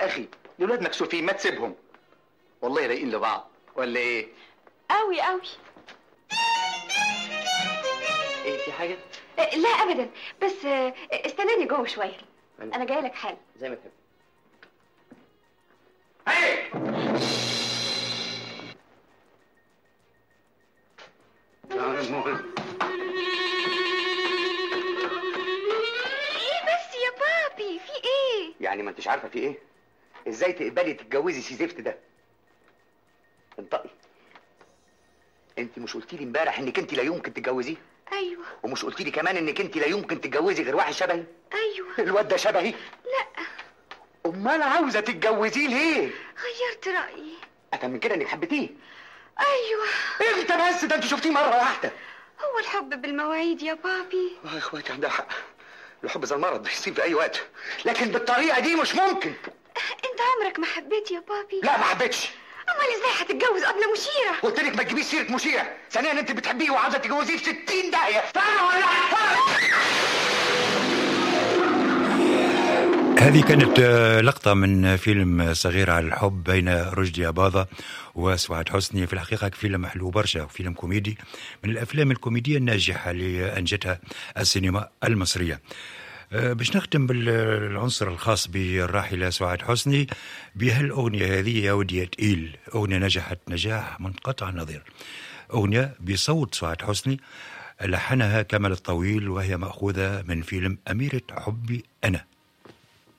يا اخي الولاد مكسوفين ما تسيبهم والله رايقين لبعض ولا ايه قوي قوي ايه في حاجه لا ابدا بس آه، استناني جوه شويه انا جايه لك حالا زي ما تحب ايه بس يا بابي في ايه يعني ما انتش عارفه في ايه ازاي تقبلي تتجوزي سي زفت ده انطقي انت مش قلتي لي امبارح انك انت لا يمكن تتجوزيه ايوه ومش قلتي لي كمان انك انت لا يمكن تتجوزي غير واحد شبهي ايوه الواد ده شبهي لا امال عاوزه تتجوزيه ليه غيرت رايي افهم من كده انك حبيتيه ايوه امتى بس ده انت شفتيه مره واحده هو الحب بالمواعيد يا بابي اه يا اخواتي عندها حق الحب زي المرض بيصيب في اي وقت لكن بالطريقه دي مش ممكن انت عمرك ما حبيت يا بابي لا ما حبيتش امال ازاي هتتجوز قبل مشيره قلت لك ما تجيبيش سيره مشيع ثانيا انت بتحبيه وعاوزه تتجوزيه في 60 داهيه فاهمه ولا لا؟ هذه كانت آه، لقطة من فيلم صغير على الحب بين رشدي أباظة وسعاد حسني في الحقيقة فيلم حلو برشا وفيلم كوميدي من الأفلام الكوميدية الناجحة اللي أنجتها السينما المصرية آه، باش نختم بالعنصر الخاص بالراحلة سعاد حسني بهالأغنية هذه يا ودي يا تقيل أغنية نجحت نجاح منقطع النظير أغنية بصوت سعاد حسني لحنها كمال الطويل وهي مأخوذة من فيلم أميرة حبي أنا